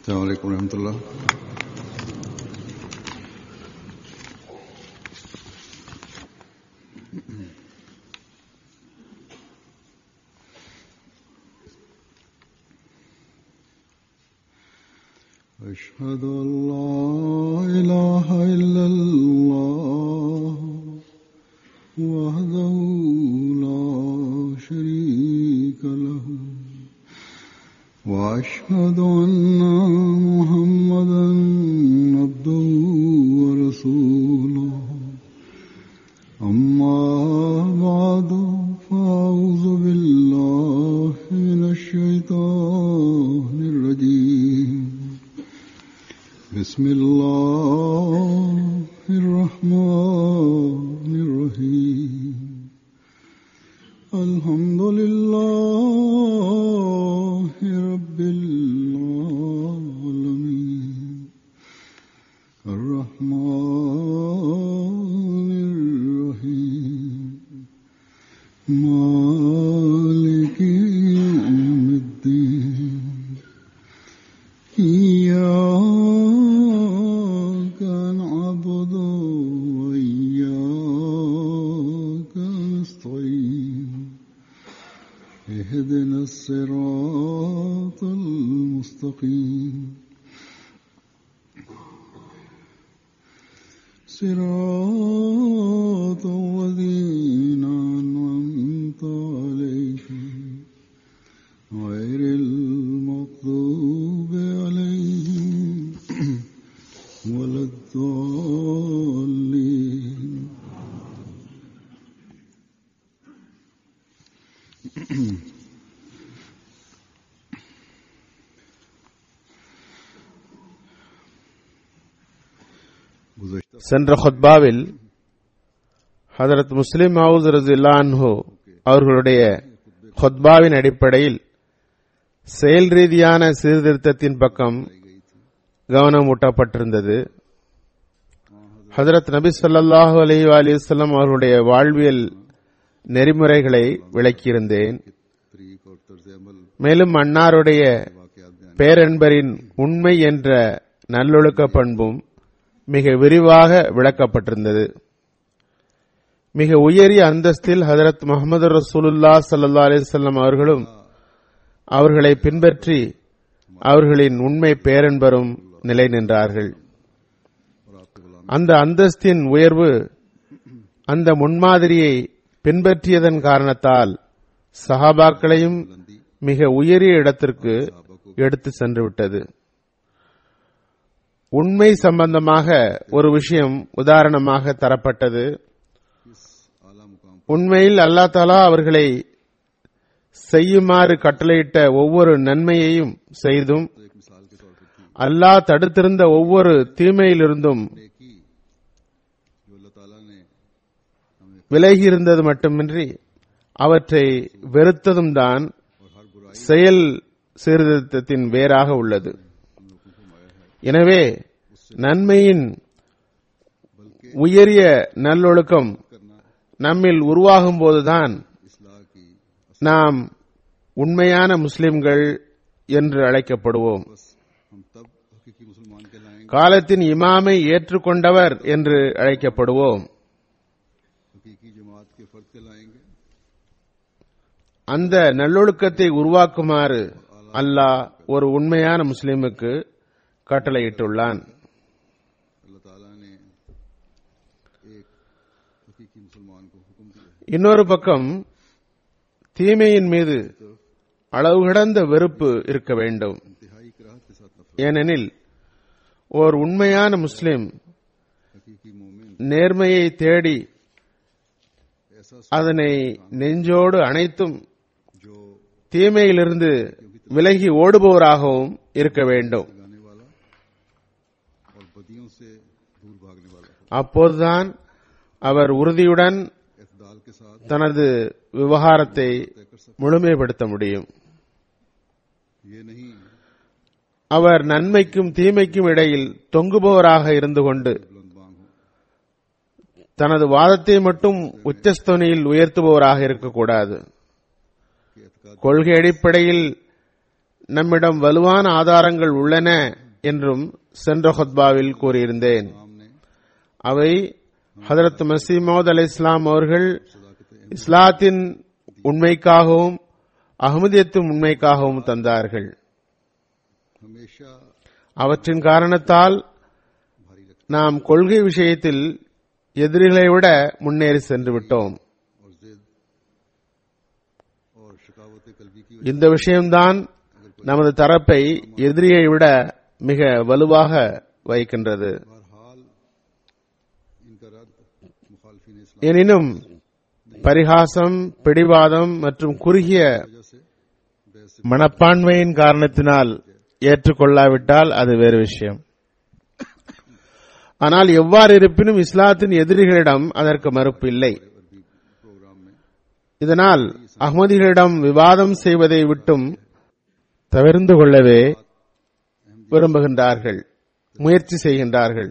السلام عليكم ورحمة الله أشهد أن لا إله إلا الله وحده لا شريك له وأشهد أن محمدا عبده ورسوله أما بعد فأعوذ بالله من الشيطان الرجيم بسم الله الرحمن الرحيم الحمد لله رب العالمين الرحمن الرحيم مالك يوم الدين إياك نعبد وإياك نستعين اهدنا الصراط المستقيم صراط الذين أنعمت عليهم غير المغضوب عليهم ولا الضالين சென்ற ஹுத்பாவில் ஹதரத் முஸ்லிம் மவுத் ரசில்லான்ஹு அவர்களுடைய ஹுத்பாவின் அடிப்படையில் செயல் ரீதியான சீர்திருத்தத்தின் பக்கம் கவனம் ஊட்டப்பட்டிருந்தது ஹதரத் நபி ஸல்லல்லாஹு அலைஹி வஸல்லம் அவர்களுடைய வாழ்வியல் நெறிமுறைகளை விளக்கியிருந்தேன் तरीक और तर्ज अमल மேலும் அன்னாருடைய वाकयात बयान பேரன்பரின் உண்மை என்ற நல்லொழுக்க பண்பும் மிக விரிவாக விளக்கப்பட்டிருந்தது மிக உயரிய அந்தஸ்தில் ஹதரத் முகமது ரசூலுல்லா ஸல்லல்லாஹு அலைஹி வஸல்லம் அவர்களும் அவர்களை பின்பற்றி அவர்களின் உண்மை பேரன்பரும் நிலை நின்றார்கள் और आपके गुलाम அந்த அந்தஸ்தின் உயர்வு அந்த முன்மாதிரியை பின்பற்றியதன் காரணத்தால் சஹாபாக்களையும் மிக உயரிய இடத்திற்கு எடுத்து சென்று விட்டது உண்மை சம்பந்தமாக ஒரு விஷயம் உதாரணமாக தரப்பட்டது आला मुकाम உண்மையில் அல்லா தாலா அவர்களை செய்யுமாறு கட்டளையிட்ட ஒவ்வொரு நன்மையையும் செய்தும் तो एक मिसाल के तौर पर थी அல்லாஹ் தடுத்திருந்த ஒவ்வொரு தீமையிலிருந்தும் नेकी जो अल्लाह ताला ने हमें விலகியிருந்தது மட்டுமின்றி அவற்றை வெறுத்ததும் தான் और हर बुराई செயல் சீர்திருத்தத்தின் வேறாக உள்ளது எனவே நன்மையின் உயரிய நல்லொழுக்கம் करना நம்மில் உருவாகும் போதுதான் इसलाह की நாம் உண்மையான முஸ்லிம்கள் என்று அழைக்கப்படுவோம் बस हम तब हकीकी मुसलमान कहलाएंगे காலத்தின் இமாமை ஏற்றுக்கொண்டவர் என்று அழைக்கப்படுவோம் हकीकी जमात के फर्द कहलाएंगे அந்த நல்லொழுக்கத்தை உருவாக்குமாறு அல்லாஹ் ஒரு உண்மையான முஸ்லிமுக்கு கட்டளையிட்டுள்ளான் अल्लाह ताला ने एक हकीकी मुसलमान को हुक्म दिया है இன்னொரு பக்கம் தீமையின் மீது அளவு கடந்த வெறுப்பு இருக்க வேண்டும் इंतहाई कराहत के साथ नफरत ஏனெனில் ஓர் உண்மையான முஸ்லிம் हकीकी मोमिन நேர்மையை தேடி ऐसा அதனை நெஞ்சோடு அனைத்தும் जो தீமையிலிருந்து விலகி ஓடுபவராகவும் இருக்க வேண்டும் लगाने वाला और बदियों से दूर भागने वाला हो அப்போதுதான் அவர் உறுதியுடன் एतदाल के साथ தனது விவகாரத்தை तय कर सकते முழுமைப்படுத்த முடியும் ये नहीं அவர் நன்மைக்கும் தீமைக்கும் இடையில் தொங்குபவராக இருந்து கொண்டு बुलंद बांग हो தனது வாதத்தை மட்டும் உச்சஸ்தோனியில் உயர்த்துபவராக இருக்கக்கூடாது कि एतकाद கொள்கை அடிப்படையில் நம்மிடம் வலுவான ஆதாரங்கள் உள்ளன என்றும் சென்ற ஹொத்பாவில் கூறியிருந்தேன் हमने அவை ஹதரத் மசீமோத் அலை இஸ்லாம் அவர்கள் सदाकत இஸ்லாத்தின் உண்மைக்காகவும் அகமதியத்தின் உண்மைக்காகவும் தந்தார்கள் हमेशा அவற்றின் காரணத்தால் भारी लगती நாம் கொள்கை விஷயத்தில் எதிரிகளை விட முன்னேறி சென்று விட்டோம் और जिद और शिकावत कल्बी की இந்த விஷயம்தான் நமது தரப்பை எதிரியை விட மிக வலுவாக வைக்கின்றது बहरहाल इनका रद्द मुखालफिन इस्लाम எனினும் பரிகாசம் பிடிவாதம் மற்றும் குறுகிய की वजह से बहस से மனப்பான்மையின் காரணத்தினால் ஏற்றுக்கொள்ளாவிட்டால் அது வேறு விஷயம் ஆனால் எவ்வாறு இருப்பினும் இஸ்லாத்தின் எதிரிகளிடம் அதற்கு மறுப்பு இல்லை अरबी प्रोग्राम में இதனால் அகமதிகளிடம் விவாதம் செய்வதை விட்டும் தவிர்ந்து கொள்ளவே விரும்புகின்றார்கள் முயற்சி செய்கின்றார்கள்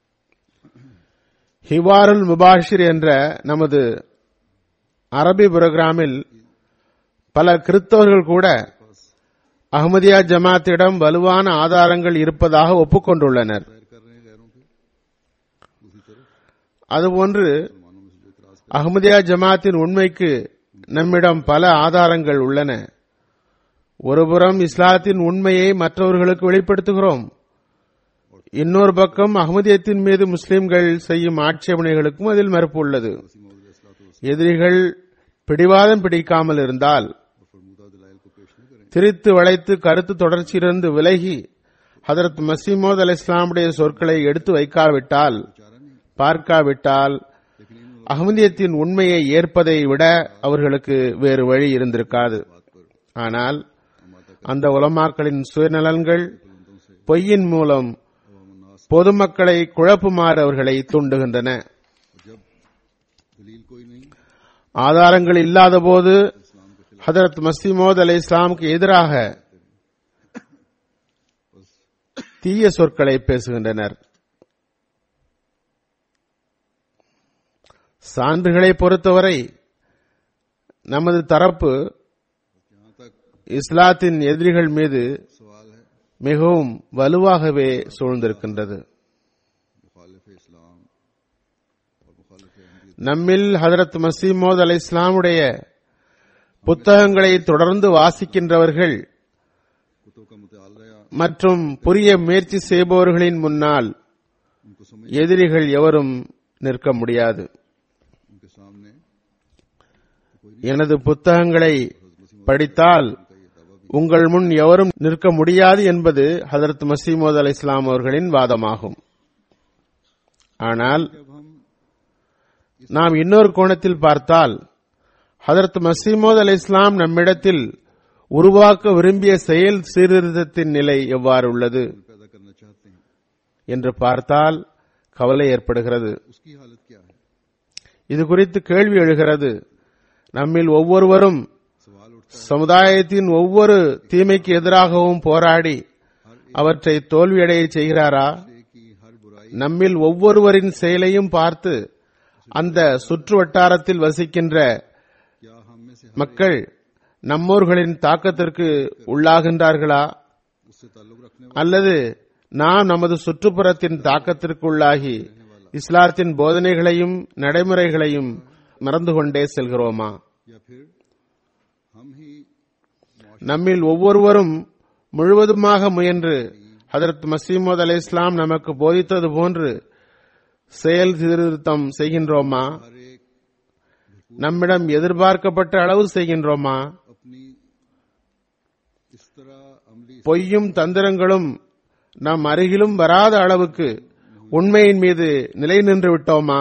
ஹிவாருல் முபாஷிர் என்ற நமது அரபி புரோகிராமில் பல கிறிஸ்தவர்கள் கூட அஹ்மதியா ஜமாத்திடம் வலுவான ஆதாரங்கள் இருப்பதாக ஒப்புக்கொண்டுள்ளனர் जाहिर कर रहे हैं गैरों के दूसरी तरफ அதுபோன்று मुसलमानों में से जो इतराज कर அஹ்மதியா ஜமாத்தின் உண்மைக்கு நம்மிடம் பல ஆதாரங்கள் உள்ளன ஒருபுறம் இஸ்லாத்தின் உண்மையை மற்றவர்களுக்கு வெளிப்படுத்துகிறோம் இன்னொரு பக்கம் அகமதியத்தின் மீது முஸ்லிம்கள் செய்யும் ஆட்சேபனைகளுக்கும் அதில் மறுப்பு உள்ளது मसीह मौद अलैहिस्सलातु எதிரிகள் பிடிவாதம் பிடிக்காமல் இருந்தால் और फरमूदा दलाइल को पेश न करें திரித்து வளைத்து கருத்து தொடர்ச்சியிலிருந்து விலகி ஹதரத் மசீமோத் அலை இஸ்லாமுடைய சொற்களை எடுத்து வைக்காவிட்டால் चारा नहीं பார்க்காவிட்டால் लेकिन इन அகமதியத்தின் உண்மையை ஏற்பதை விட அவர்களுக்கு வேறு வழி இருந்திருக்காது बात पर ஆனால் अमाता அந்த உலமாக்களின் சுயநலன்கள் बुलंदों से பொய்யின் மூலம் अवाम नास பொதுமக்களை குழப்புமாறு அவர்களை தூண்டுகின்றன और जब दलील कोई नहीं ஆதாரங்கள் இல்லாதபோது इस्लाम के खिलाफ ஹதரத் மசீமோத் அலை இஸ்லாமுக்கு எதிராக बस தீய சொற்களை பேசுகின்றனர் சான்றுகளை பொறுத்தவரை நமது தரப்பு जहाँ तक இஸ்லாத்தின் எதிரிகள் மீது सवाल है மிகவும் வலுவாகவே சூழ்ந்திருக்கின்றது मुखालिफ इस्लाम और मुखालिफ अहमदी நம்மில் ஹதரத் மசீமோத் அலை இஸ்லாமுடைய புத்தகங்களை தொடர்ந்து வாசிக்கின்றவர்கள் कुतुब का मुताला மற்றும் புரிய முயற்சி செய்பவர்களின் முன்னால் उनको समझ எதிரிகள் எவரும் நிற்க முடியாது उनके सामने எனது புத்தகங்களை படித்தால் का ये दावा भी உங்கள் முன் எவரும் நிற்க முடியாது என்பது ஹதரத் மசீமோத் அலை இஸ்லாம் அவர்களின் வாதமாகும் ஆனால் जब हम நாம் இன்னொரு கோணத்தில் பார்த்தால் ஹதரத் மசீமோத் அலை இஸ்லாம் நம்மிடத்தில் உருவாக்க விரும்பிய செயல் சீர்திருத்தத்தின் நிலை எவ்வாறு உள்ளது पैदा करना चाहते हैं என்று பார்த்தால் கவலை ஏற்படுகிறது उसकी हालत क्या है இது குறித்து கேள்வி எழுகிறது நம்மில் ஒவ்வொருவரும் सवाल उठता சமுதாயத்தின் ஒவ்வொரு தீமைக்கு எதிராகவும் போராடி அவற்றை தோல்வியடைய செய்கிறாரா है कि हर बुराई நம்மில் ஒவ்வொருவரின் செயலையும் பார்த்து அந்த சுற்று வட்டாரத்தில் வசிக்கின்ற क्या हम में से மக்கள் நம்மோர்களின் தாக்கத்திற்கு உள்ளாகின்றார்களா उससे ताल्लुक रखने அல்லது நாம் நமது சுற்றுப்புறத்தின் தாக்கத்திற்கு உள்ளாகி இஸ்லாத்தின் போதனைகளையும் நடைமுறைகளையும் மறந்து கொண்டே செல்கிறோமா या फिर हम ही நம்மில் ஒவ்வொருவரும் முழுவதுமாக முயன்று ஹதரத் மசீமோத் அலை இஸ்லாம் நமக்கு போதித்தது போன்று செயல் சீர்திருத்தம் செய்கின்றோமா हर एक நம்மிடம் எதிர்பார்க்கப்பட்ட அளவு செய்கின்றோமா अपनी इस तरह अमली பொய்யும் தந்திரங்களும் நம் அருகிலும் வராத அளவுக்கு உண்மையின் மீது நிலை நின்று விட்டோமா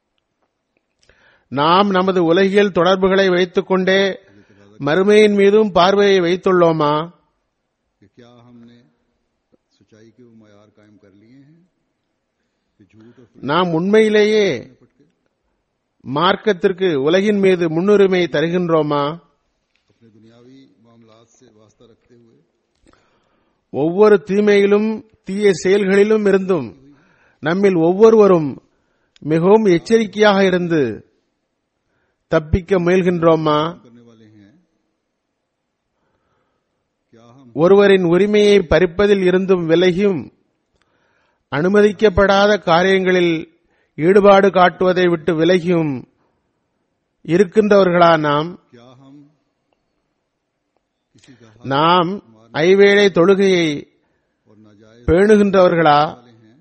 நாம் நமது உலகியல் தொடர்புகளை வைத்துக் கொண்டே மறுமையின் மீதும் பார்வையை வைத்துள்ளோமா कि क्या हमने सच्चाई के वो मैार कायम कर लिए हैं कि झूठ और फिर நாம் உண்மையிலேயே पटके மார்க்கத்திற்கு உலகின் மீது முன்னுரிமை தருகின்றோமா अपने दुनियावी मामलात से वास्ता रखते हुए ஒவ்வொரு தீமையிலும் தீய செயல்களிலும் இருந்தும் நம்மில் ஒவ்வொருவரும் மிகவும் எச்சரிக்கையாக இருந்து தப்பிக்க முயல்கின்றோமா करने वाले हैं क्या हम ஒருவரின் உரிமையை பறிப்பதில் இருந்தும் விலகியும் அனுமதிக்கப்படாத காரியங்களில் ஈடுபாடு காட்டுவதை விட்டு விலகியும் இருக்கின்றவர்களா நாம் क्या हम किसी का हक நாம் ஐவேளை தொழுகையை और नाजायज பேணுகின்றவர்களா वाले हैं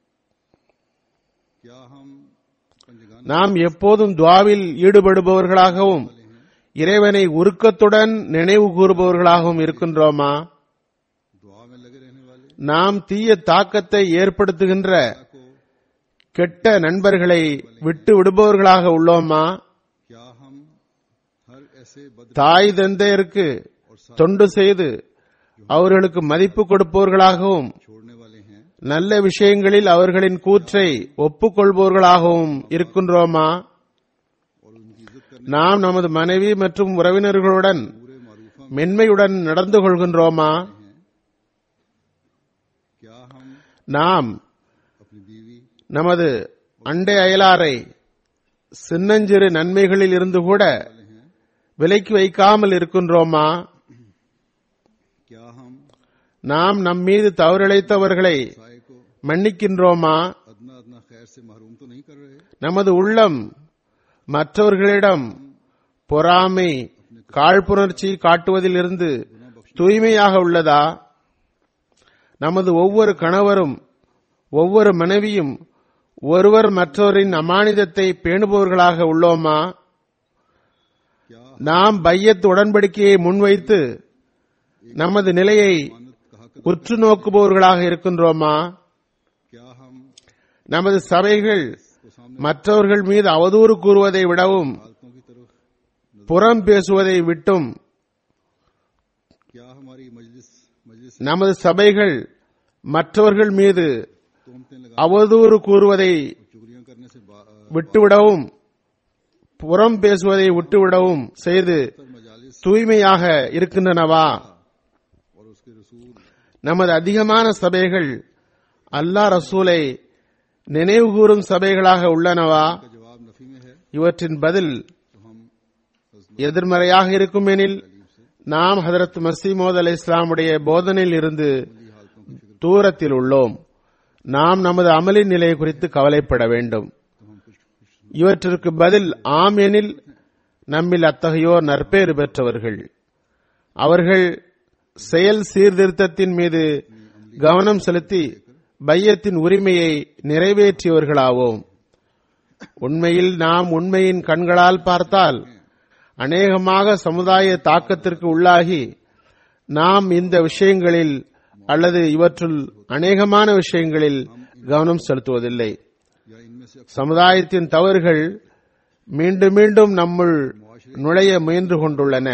क्या हम पंजगान நாம் எப்போதும் துவாவில் ஈடுபடுபவர்களாகவும் இறைவனை உருக்கத்துடன் நினைவு கூறுபவர்களாகவும் இருக்கின்றோமா दुआ में लगे रहने वाले நாம் தீய தாக்கத்தை ஏற்படுத்துகின்ற को கெட்ட நண்பர்களை விட்டு விடுபவர்களாக உள்ளோமா क्या हम हर ऐसे बद தாய் தந்தையருக்கு தொண்டு செய்து அவர்களுக்கு மதிப்பு கொடுப்பவர்களாகவும் छोड़ने वाले हैं நல்ல விஷயங்களில் அவர்களின் கூற்றை ஒப்புக்கொள்பவர்களாகவும் இருக்கின்றோமா और उनकी इज्जत करने நாம் நமது மனைவி மற்றும் உறவினர்களுடன் पूरे मारूफा में மென்மையுடன் நடந்து கொள்கின்றோமா क्या हम நாம் अपनी बीवी நமது அண்டை அயலாரை சின்னஞ்சிறு நன்மைகளில் இருந்து கூட वाले हैं விலக்கி வைக்காமல் இருக்கின்றோமா क्या हम நாம் நம் மீது தவறிழைத்தவர்களை साय को மன்னிக்கின்றோமா अदना अदना खैर से महरूम तो नहीं कर रहे நமது உள்ளம் மற்றவர்களிடம் பொறாமை காழ்ப்புணர்ச்சி காட்டுவதிலிருந்து தூய்மையாக உள்ளதா நமது ஒவ்வொரு கணவரும் ஒவ்வொரு மனைவியும் ஒருவர் மற்றவரின் அமானிதத்தை பேணுபவர்களாக உள்ளோமா क्या நாம் பையத் உடன்படிக்கையை முன்வைத்து நமது நிலையை मानत कहा कर உற்று நோக்குபவர்களாக இருக்கின்றோமா क्या हम நமது சபைகள் को सामने மற்றவர்கள் மீது அவதூறு கூறுவதை விடவும் हालतों की तरफ புறம் பேசுவதை விட்டும் क्या हमारी मजलिस मजलिस நமது சபைகள் மற்றவர்கள் மீது तोहमतें लगा அவதூறு கூறுவதை चुगलियां करने से बा- अ, விட்டுவிடவும் புறம் பேசுவதை விட்டுவிடவும் செய்து तर मजालिस தூய்மையாக இருக்கின்றனவா और उसके रसूल நமது அதிகமான சபைகள் அல்லாஹ் ரசூலை நினைவு கூறும் சபைகளாக உள்ளனவா का जवाब नफी में है இவற்றின் பதில் तो हम எதிர்மறையாக இருக்குமெனில் நாம் ஹதரத் மசீமோத் அலை இஸ்லாமுடைய போதனையில் இருந்து अमली हालतों की फिक्र தூரத்தில் உள்ளோம் நாம் நமது அமலின் நிலை குறித்து கவலைப்பட வேண்டும் तो हम कुछ कुछ இவற்றிற்கு பதில் ஆம் எனில் நம்மில் அத்தகையோர் நற்பேறு பெற்றவர்கள் அவர்கள் செயல் சீர்திருத்தத்தின் மீது கவனம் செலுத்தி பையத்தின் உரிமையை நிறைவேற்றியவர்களாவோம் உண்மையில் நாம் உண்மையின் கண்களால் பார்த்தால் அநேகமாக சமுதாய தாக்கத்திற்கு உள்ளாகி நாம் இந்த விஷயங்களில் அல்லது இவற்றுள் அநேகமான விஷயங்களில் கவனம் செலுத்துவதில்லை या इनमें से சமுதாயத்தின் தவறுகள் மீண்டும் மீண்டும் நம்முள் நுழைய முயன்று கொண்டுள்ளன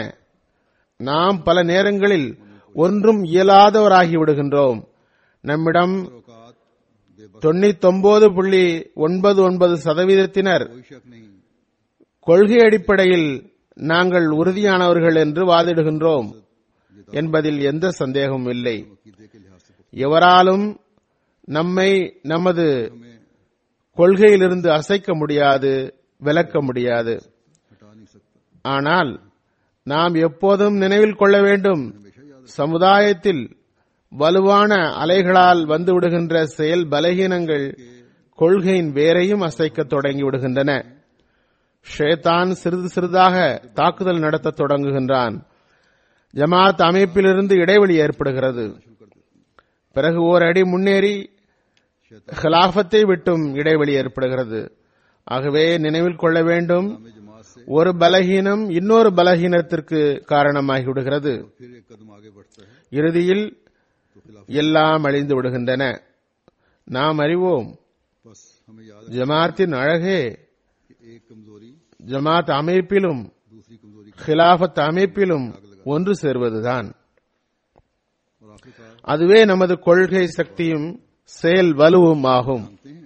நாம் பல நேரங்களில் ஒன்றும் இயலாதவராகி விடுகின்றோம் நம்மிடம் औकात बेबस தொண்ணூத்தொன்பது புள்ளி ஒன்பது ஒன்பது சதவீதத்தினர் कोई शक नहीं கொள்கை அடிப்படையில் நாங்கள் உறுதியானவர்கள் என்று வாதிடுகின்றோம் என்பதில் எந்த சந்தேகமும் இல்லை अकीदे के लिहाज से எவராலும் நம்மை நமது हमें கொள்கையிலிருந்து அசைக்க முடியாது விலக்க முடியாது हटा नहीं सकता ஆனால் நாம் எப்போதும் நினைவில் கொள்ள வேண்டும் சமுதாயத்தில் வலுவான அலைகளால் வந்து விடுகின்ற செயல் பலகீனங்கள் கொள்கையின் வேரையும் அசைக்க தொடங்கி விடுகின்றன ஷேத்தான் சிறிது சிறிதாக தாக்குதல் நடத்த தொடங்குகின்றான் ஜமாத் அமைப்பிலிருந்து இடைவெளி ஏற்படுகிறது பிறகு ஓர் அடி முன்னேறி ஹிலாஃபத்தை விட்டும் இடைவெளி ஏற்படுகிறது ஆகவே நினைவில் கொள்ள வேண்டும் हमें जमात से ஒரு பலகீனம் இன்னொரு பலகீனத்திற்கு காரணமாகி விடுகிறது फिर एक कदम आगे बढ़ता है இறுதியில் तो खिलाफ எல்லாம் அழிந்து விடுகின்றன நாம் அறிவோம் बस हमें याद ஜமாத்தின் அழகே है कि एक कमजोरी ஜமாத் அமைப்பிலும் दूसरी कमजोरी का ஹிலாஃபத் அமைப்பிலும் ஒன்று சேர்வதுதான் और आखिरकार அதுவே நமது கொள்கை சக்தியும் செயல் வலுவும் ஆகும் जानते हैं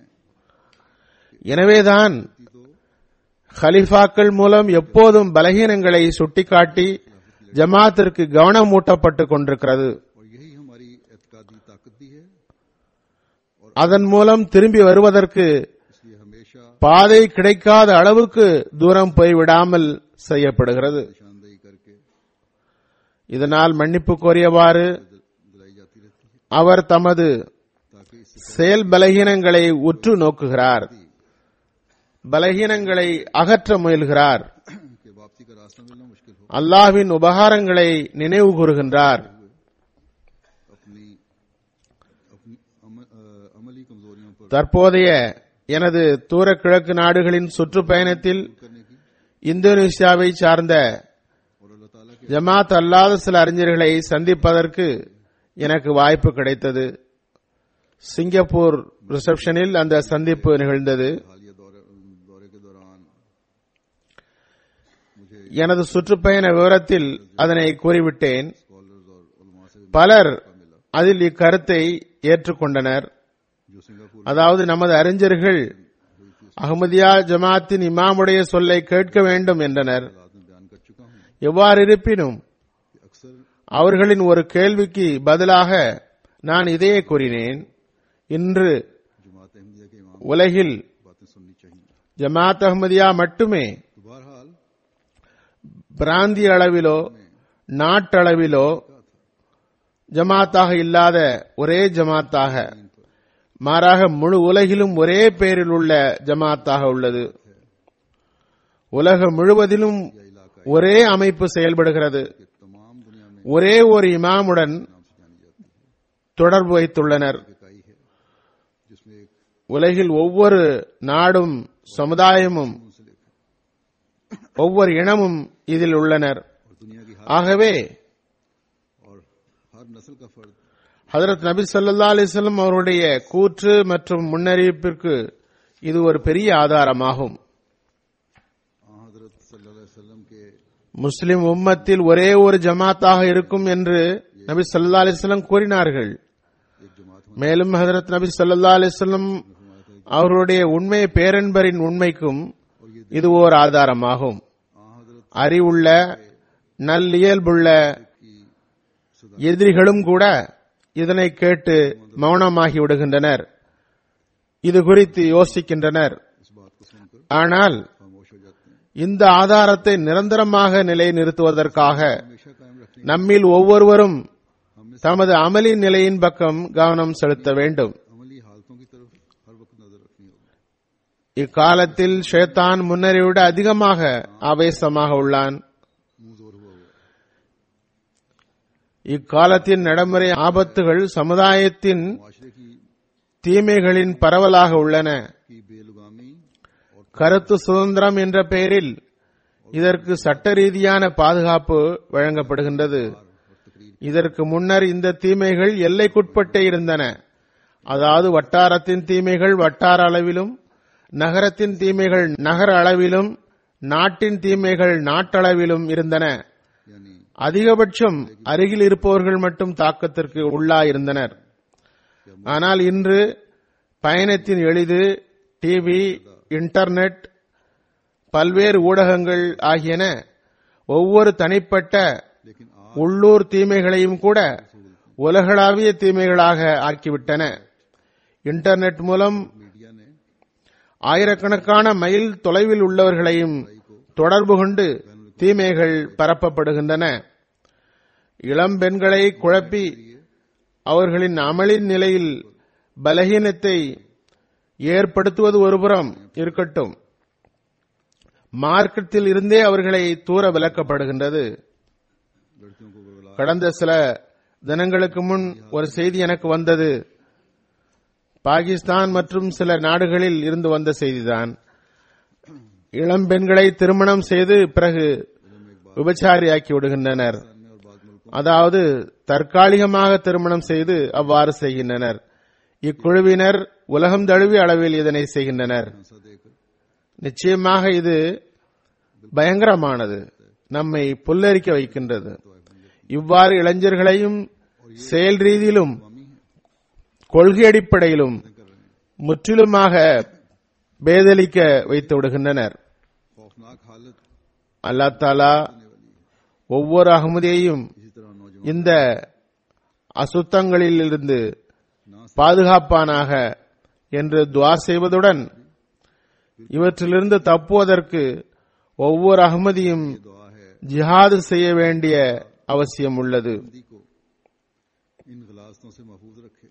எனவேதான் कि तो ஹலிஃபாக்கள் மூலம் எப்போதும் பலகீனங்களை சுட்டிக்காட்டி ஜமாத்திற்கு கவனம் ஊட்டப்பட்டுக் கொண்டிருக்கிறது और यही हमारी एतकादी ताकत भी है அதன் மூலம் திரும்பி வருவதற்கு इसलिए हमेशा பாதை கிடைக்காத அளவுக்கு தூரம் போய்விடாமல் செய்யப்படுகிறது निशानदेही करके இதனால் மன்னிப்பு கோரியவாறு दिलाई जाती रहती है அவர் தமது ताकि इससे செயல் பலகீனங்களை உற்று நோக்குகிறார் பலகீனங்களை அகற்ற முயல்கிறார் कि वापसी का रास्ता मिलना मुश्किल हो அல்லாஹ்வின் உபகாரங்களை நினைவு கூறுகின்றார் अपनी अपनी अमल, अ, अमली कमजोरियों पर தற்போதைய எனது தூர கிழக்கு நாடுகளின் சுற்றுப்பயணத்தில் करने की இந்தோனேசியாவை சார்ந்த और अल्लाह ताला के ஜமாத் அல்லாத சில அறிஞர்களை சந்திப்பதற்கு எனக்கு வாய்ப்பு கிடைத்தது சிங்கப்பூர் ரிசப்ஷனில் அந்த சந்திப்பு நிகழ்ந்தது हालिया दौरे दौरे के दौरान मुझे எனது சுற்றுப்பயண விவரத்தில் அதனை கூறிவிட்டேன் स्कॉलर्स और उलमा से भी பலர் அதில் இக்கருத்தை ஏற்றுக்கொண்டனர் जो सिंगापुर அதாவது நமது அறிஞர்கள் அகமதியா ஜமாத்தின் இமாமுடைய சொல்லை கேட்க வேண்டும் என்றனர் हालात में बयान कर चुका हूँ எவ்வாறு இருப்பினும் कि अक्सर அவர்களின் ஒரு கேள்விக்கு பதிலாக நான் இதையே கூறினேன் இன்று जमात अहमदिया के इमाम உலகில் बातें सुननी चाहिए ஜமாத் அஹ்மதியா மட்டுமே तो बहरहाल பிராந்திய அளவிலோ நாட்டளவிலோ ஜமாத்தாக இல்லாத ஒரே ஜமாத்தாக மாறாக முழு உலகிலும் ஒரே பெயரில் உள்ள ஜமாத்தாக உள்ளது உலகம் முழுவதிலும் ஒரே அமைப்பு செயல்படுகிறது कि तमाम दुनिया में ஒரே ஒரு இமாமுடன் नाम से जानी जाती है தொடர்பு வைத்துள்ளனர் एक इकाई है जिसमें एक உலகில் ஒவ்வொரு நாடும் சமுதாயமும் मुंसलिक है ஒவ்வொரு இனமும் இதில் உள்ளனர் और दुनिया की हर ஆகவே और हर नस्ल का फर्द ஹதரத் நபி ஸல்லல்லாஹு அலைஹி வஸல்லம் அவருடைய கூற்று மற்றும் முன்னறிவிப்பிற்கு இது ஒரு பெரிய ஆதாரமாகும் आ हजरत सल्लल्लाहु अलैहि वसल्लम के முஸ்லிம் உம்மத்தில் ஒரே ஒரு ஜமாத்தாக இருக்கும் என்று நபி ஸல்லல்லாஹு அலைஹி வஸல்லம் கூறினார்கள் एक जमात மேலும் ஹதரத் நபி ஸல்லல்லாஹு அலைஹி வஸல்லம் அவர்களுடைய உண்மை பேரன்பரின் உண்மைக்கும் இது ஓர் ஆதாரமாகும் आ हजरत அறிவுள்ள நல்லியல்புள்ள की सदा எதிரிகளும் கூட இதனை கேட்டு மௌனமாகி விடுகின்றனர் இது குறித்து யோசிக்கின்றனர் इस बात को सुनकर ஆனால் खामोश हो जाते हैं இந்த ஆதாரத்தை நிரந்தரமாக நிலைநிறுத்துவதற்காக हमेशा कायम रखने நம்மில் ஒவ்வொருவரும் हमें தமது அமலி நிலையின் பக்கம் கவனம் செலுத்த வேண்டும் अमली हालतों की तरफ हर वक्त नजर रखनी होगी இக்காலத்தில் ஷேத்தான் முன்னரை விட அதிகமாக ஆவேசமாக உள்ளான் मुंह जोर हुआ हुआ है। இக்காலத்தின் நடைமுறை ஆபத்துகள் சமுதாயத்தின் मुआशरे की தீமைகளின் பரவலாக உள்ளன की बेलुगामी और கருத்து சுதந்திரம் என்ற பெயரில் இதற்கு சட்ட ரீதியான பாதுகாப்பு வழங்கப்படுகின்றது और तकरीर இதற்கு முன்னர் இந்த தீமைகள் எல்லைக்குட்பட்டே இருந்தன அதாவது வட்டாரத்தின் தீமைகள் வட்டார அளவிலும் நகரத்தின் தீமைகள் நகர அளவிலும் நாட்டின் தீமைகள் நாட்டளவிலும் இருந்தன यानी அதிகபட்சம் அருகில் இருப்பவர்கள் மட்டும் தாக்கத்திற்கு உள்ளாயிருந்தனர் ஆனால் இன்று பயணத்தின் எளிது டிவி இன்டர்நெட் பல்வேறு ஊடகங்கள் ஆகியன ஒவ்வொரு தனிப்பட்ட लेकिन आज உள்ளூர் தீமைகளையும் கூட உலகளாவிய தீமைகளாக ஆக்கிவிட்டன இன்டர்நெட் மூலம் मीडिया ने ஆயிரக்கணக்கான மைல் தொலைவில் உள்ளவர்களையும் தொடர்பு கொண்டு தீமைகள் பரப்பப்படுகின்றன இளம் பெண்களை குழப்பி அவர்களின் அமலின் நிலையில் பலகீனத்தை ஏற்படுத்துவது ஒருபுறம் இருக்கட்டும் மார்க்கத்தில் இருந்தே அவர்களை தூர விலக்கப்படுகின்றது लड़कियों को बरगला கடந்த சில தினங்களுக்கு முன் ஒரு செய்தி எனக்கு வந்தது பாகிஸ்தான் மற்றும் சில நாடுகளில் இருந்து வந்த செய்திதான் இளம் பெண்களை திருமணம் செய்து பிறகு விபச்சாரியாக்கி விடுகின்றனர் में और बाद मुल्कों அதாவது தற்காலிகமாக திருமணம் செய்து அவ்வாறு செய்கின்றனர் இக்குழுவினர் உலகம் தழுவிய அளவில் இதனை செய்கின்றனர் हिंसा देकर நிச்சயமாக இது பயங்கரமானது நம்மை புல்லரிக்க வைக்கின்றது இவ்வாறு இளைஞர்களையும் செயல் ரீதியிலும் கொள்கை அடிப்படையிலும் முற்றிலுமாக பேதலிக்க வைத்து விடுகின்றனர் खौफनाक हालत அல்லா தாலா ஒவ்வொரு அகமதியையும் इसी तरह नौजवान இந்த அசுத்தங்களிலிருந்து பாதுகாப்பானாக என்று துவா செய்வதுடன் இவற்றிலிருந்து தப்புவதற்கு ஒவ்வொரு அகமதியும் दुआ है ஜிஹாது செய்ய வேண்டிய அவசியம் உள்ளது अहमदी को इन गलास्तों से महफूज रखे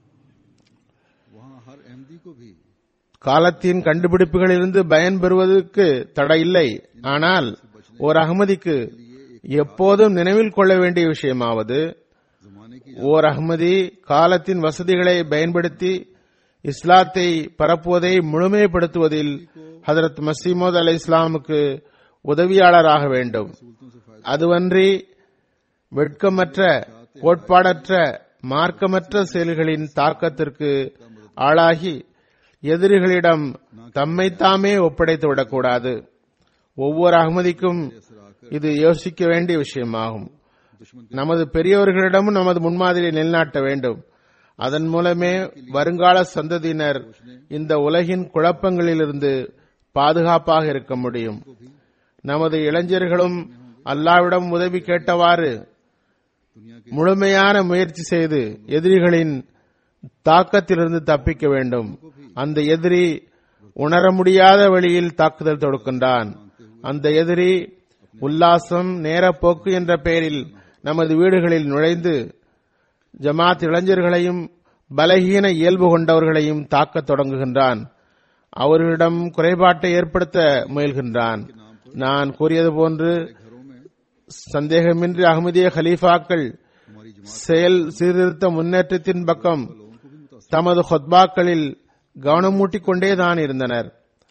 वहां हर अहमदी को भी காலத்தின் கண்டுபிடிப்புகளிலிருந்து பயன் பெறுவதற்கு தடை இல்லை ஆனால் ஓர் அகமதிக்கு எப்போதும் நினைவில் கொள்ள வேண்டிய விஷயமாவது जमाने की ஓர் அகமதி காலத்தின் வசதிகளை பயன்படுத்தி இஸ்லாத்தை பரப்புவதை முழுமைப்படுத்துவதில் ஹதரத் மசீமோத் அலை இஸ்லாமுக்கு உதவியாளராக வேண்டும் सहूलतों से फायदा அதுவன்றி வெட்கமற்ற கோட்பாடற்ற மார்க்கமற்ற செயல்களின் தாக்கத்திற்கு ஆளாகி எதிரிகளிடம் தம்மைத்தாமே ஒப்படைத்து விடக்கூடாது ஒவ்வொரு அகமதிக்கும் இது யோசிக்க வேண்டிய விஷயமாகும் दुश्मन நமது பெரியவர்களிடமும் நமது முன்மாதிரியை நிலைநாட்ட வேண்டும் அதன் மூலமே வருங்கால சந்ததியினர் இந்த உலகின் குழப்பங்களிலிருந்து பாதுகாப்பாக இருக்க முடியும் நமது இளைஞர்களும் அல்லாவிடம் உதவி கேட்டவாறு दुनिया के முழுமையான முயற்சி செய்து எதிரிகளின் தாக்கத்திலிருந்து தப்பிக்க வேண்டும் அந்த எதிரி உணர முடியாத வழியில் தாக்குதல் தொடுக்கின்றான் அந்த எதிரி உல்லாசம் நேரப்போக்கு என்ற பெயரில் நமது வீடுகளில் நுழைந்து ஜமாத் இளைஞர்களையும் பலகீன இயல்பு கொண்டவர்களையும் தாக்கத் தொடங்குகின்றான் அவர்களிடம் குறைபாட்டை ஏற்படுத்த முயல்கின்றான் நான் கூறியது போன்று घरों में சந்தேகமின்றி அகமதிய खलीफாக்கள் हमारी जमात செயல் சீர்திருத்த முன்னேற்றத்தின் பக்கம் लोगों को भी मुतासर தமது ஹொத்பாக்களில் கவனமூட்டிக் கொண்டேதான் இருந்தனர்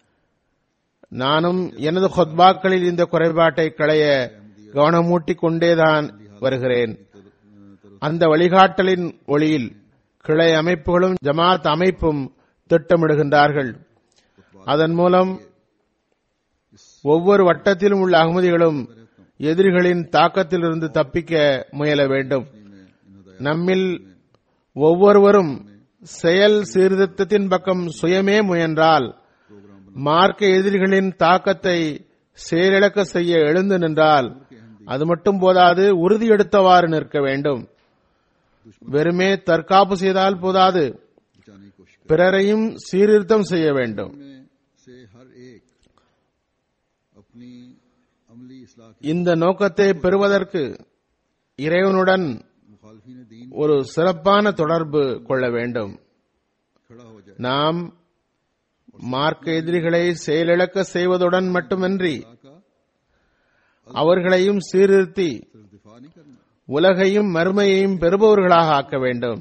நானும் எனது ஹொத்பாக்களில் இந்த குறைபாட்டை களைய கவனமூட்டிக் கொண்டேதான் வருகிறேன் அந்த வழிகாட்டலின் ஒளியில் கிளை அமைப்புகளும் ஜமாத் அமைப்பும் திட்டமிடுகின்றார்கள் அதன் மூலம் ஒவ்வொரு வட்டத்திலும் உள்ள அகமதிகளும் எதிரிகளின் தாக்கத்திலிருந்து தப்பிக்க முயல வேண்டும் நம்மில் ஒவ்வொருவரும் செயல் சீர்திருத்தத்தின் பக்கம் சுயமே முயன்றால் மார்க்க எதிரிகளின் தாக்கத்தை செயலிழக்க செய்ய எழுந்து நின்றால் அது மட்டும் போதாது உறுதி எடுத்தவாறு நிற்க வேண்டும் வெறுமே தற்காப்பு செய்தால் போதாது बचाने की कोशिश பிறரையும் சீர்திருத்தம் செய்ய வேண்டும் में से हर एक अपनी अमली इसलाह की இந்த நோக்கத்தை பெறுவதற்கு இறைவனுடன் मुखालफी दीन ஒரு சிறப்பான தொடர்பு கொள்ள வேண்டும் खड़ा हो जाए நாம் மார்க்க எதிரிகளை செயலிழக்க செய்வதுடன் மட்டுமின்றி का அவர்களையும் சீர்திருத்தி सिर्फ दिफा नहीं करना உலகையும் மறுமையையும் பெறுபவர்களாக ஆக்க வேண்டும்